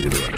സാഹചര്യമാണ്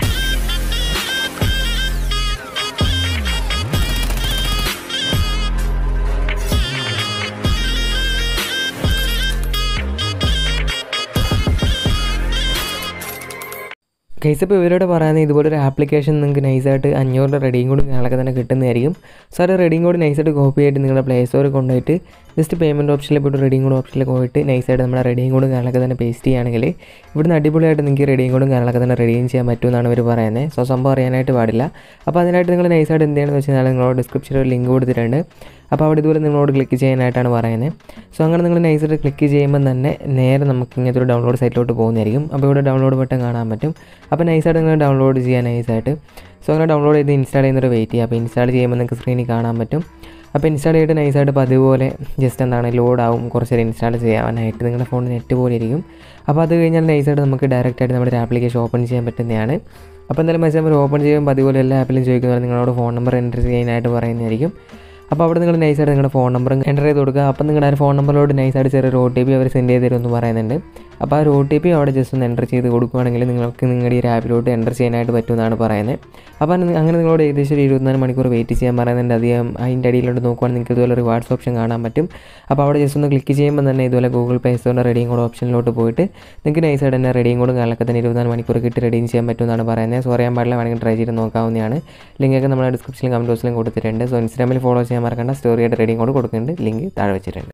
കേസ് ഇപ്പോൾ ഇവരോട് പറയുന്നത് ഇതുപോലൊരു ആപ്ലിക്കേഷൻ നിങ്ങൾക്ക് നൈസായിട്ട് അഞ്ഞൂറിൻ്റെ റെഡിയും കോഡ് ഞങ്ങളൊക്കെ തന്നെ കിട്ടുന്നതായിരിക്കും സോ അത് റെഡിയും കോഡ് നൈസായിട്ട് കോപ്പി ആയിട്ട് നിങ്ങളുടെ പ്ലേ സ്റ്റോറിൽ കൊണ്ടുപോയിട്ട് ജസ്റ്റ് പേയ്മെൻറ്റ് ഓപ്ഷനിൽ പോയിട്ട് റെഡിയും കോഡ് ഓപ്ഷനിൽ പോയിട്ട് നൈസായിട്ട് നമ്മുടെ റെഡിയും കോഡും കാര്യങ്ങളൊക്കെ തന്നെ പേസ്റ്റ് ചെയ്യുകയാണെങ്കിൽ ഇവിടുന്ന് അടിപൊളിയായിട്ട് നിങ്ങൾക്ക് റെഡിയും കോഡും കാര്യങ്ങളൊക്കെ തന്നെ റെഡിയും ചെയ്യാൻ പറ്റുമെന്നാണ് ഇവർ പറയുന്നത് സോ സംഭവം അറിയാനായിട്ട് പാടില്ല അപ്പോൾ അതിനായിട്ട് നിങ്ങൾ നൈസായിട്ട് എന്ത് ചെയ്യണമെന്ന് വെച്ച് കഴിഞ്ഞാൽ നിങ്ങളോട് ഡിസ്ക്രിപ്ഷനിൽ ഒരു ലിങ്ക് കൊടുത്തിട്ടുണ്ട് അപ്പോൾ അവിടെ ഇതുപോലെ നിങ്ങളോട് ക്ലിക്ക് ചെയ്യാനായിട്ടാണ് പറയുന്നത് സോ അങ്ങനെ നിങ്ങൾ നൈസായിട്ട് ക്ലിക്ക് ചെയ്യുമ്പോൾ തന്നെ നേരെ നമുക്ക് ഇങ്ങനത്തെ ഒരു ഡൗൺലോഡ് സൈറ്റിലോട്ട് പോകുന്നതായിരിക്കും അപ്പോൾ ഇവിടെ ഡൗൺലോഡ് ബട്ടൺ കാണാൻ പറ്റും അപ്പോൾ നൈസായിട്ട് നിങ്ങൾ ഡൗൺലോഡ് ചെയ്യാൻ നൈസായിട്ട് സോ അങ്ങനെ ഡൗൺലോഡ് ചെയ്ത് ഇൻസ്റ്റാൾ ചെയ്യുന്നൊരു വെയിറ്റ് ചെയ്യുക അപ്പോൾ ഇൻസ്റ്റാൾ ചെയ്യുമ്പോൾ നിങ്ങൾക്ക് സ്ക്രീനിൽ കാണാൻ പറ്റും അപ്പോൾ ഇൻസ്റ്റാൾ ചെയ്തിട്ട് നൈസായിട്ട് പതിപോലെ ജസ്റ്റ് എന്താണ് ലോഡാവും കുറച്ച് നേരം ഇൻസ്റ്റാൾ ചെയ്യാനായിട്ട് നിങ്ങളുടെ ഫോണിൽ നെറ്റ് പോലെ ഇരിക്കും അപ്പോൾ അത് കഴിഞ്ഞാൽ നൈസായിട്ട് നമുക്ക് ഡയറക്റ്റ് ആയിട്ട് നമ്മുടെ ഒരു ആപ്ലിക്കേഷൻ ഓപ്പൺ ചെയ്യാൻ പറ്റുന്നതാണ് അപ്പോൾ എന്തായാലും മെസ്സേജ് നമ്പർ ഓപ്പൺ ചെയ്യുമ്പോൾ അതുപോലെ എല്ലാ ആപ്പിലും ചോദിക്കുന്നത് നിങ്ങളോട് ഫോൺ നമ്പർ എൻ്റർ ചെയ്യാനായിട്ട് പറയുന്നതായിരിക്കും അപ്പോൾ അവിടെ നിങ്ങൾ നൈസായിട്ട് നിങ്ങളുടെ ഫോൺ നമ്പറും എൻ്റർ ചെയ്ത് കൊടുക്കുക അപ്പോൾ നിങ്ങളുടെ ആ ഒരു ഫോൺ നമ്പറിലോട്ട് നൈസായിട്ട് ചെറിയൊരു ഒ ടി പി അവർ സെൻഡ് ചെയ്ത് തരുമെന്ന് പറയുന്നുണ്ട് അപ്പോൾ ആ ഒരു ഒ ടി പി അവിടെ ജസ്റ്റ് ഒന്ന് എൻ്റർ ചെയ്ത് കൊടുക്കുകയാണെങ്കിൽ നിങ്ങൾക്ക് നിങ്ങളുടെ ഈ ഒരു ആപ്പിലോട്ട് എൻ്റർ ചെയ്യാനായിട്ട് പറ്റുമെന്നാണ് പറയുന്നത് അപ്പോൾ അങ്ങനെ അങ്ങനെ നിങ്ങളോട് ഏകദേശം ഒരു ഇരുപത്തിനാല് മണിക്കൂർ വെയിറ്റ് ചെയ്യാൻ പറയുന്നുണ്ട് അധികം അതിൻ്റെ അടിയിലോട്ട് നോക്കുവാണെങ്കിൽ നിങ്ങൾക്ക് ഇതുപോലെ റിവാർഡ്സ് ഓപ്ഷൻ കാണാൻ പറ്റും അപ്പോൾ അവിടെ ജസ്റ്റ് ഒന്ന് ക്ലിക്ക് ചെയ്യുമ്പോൾ തന്നെ ഇതുപോലെ ഗൂഗിൾ പേ സ്റ്റോറിൻ്റെ റെഡിയും കോഡ് ഓപ്ഷനിലോട്ട് പോയിട്ട് നിങ്ങൾക്ക് നൈസായിട്ട് തന്നെ റെഡിയും കോഡും കാലൊക്കെ തന്നെ ഇരുപത്തിനാല് മണിക്കൂർ കിട്ടി റെഡിയും ചെയ്യാൻ പറ്റുമെന്നാണ് പറയുന്നത് സോ അറിയാൻ പാടില്ല വേണമെങ്കിൽ ട്രൈ ചെയ്ത് നോക്കാവുന്നതാണ് ലിങ്കൊക്കെ നമ്മുടെ ഡിസ്ക്രിപ്ഷനിലും കമൻറ്റ് ബോക്സിലും കൊടുത്തിട്ടുണ്ട് സോ ഇൻസ്റ്റാഗ്രാമിൽ ഫോളോ ചെയ്യാൻ മറക്കണ്ട സ്റ്റോറിയായിട്ട് റെഡിയും കോഡ് കൊടുക്കുന്നുണ്ട് ലിങ്ക് താഴെ വെച്ചിട്ടുണ്ട്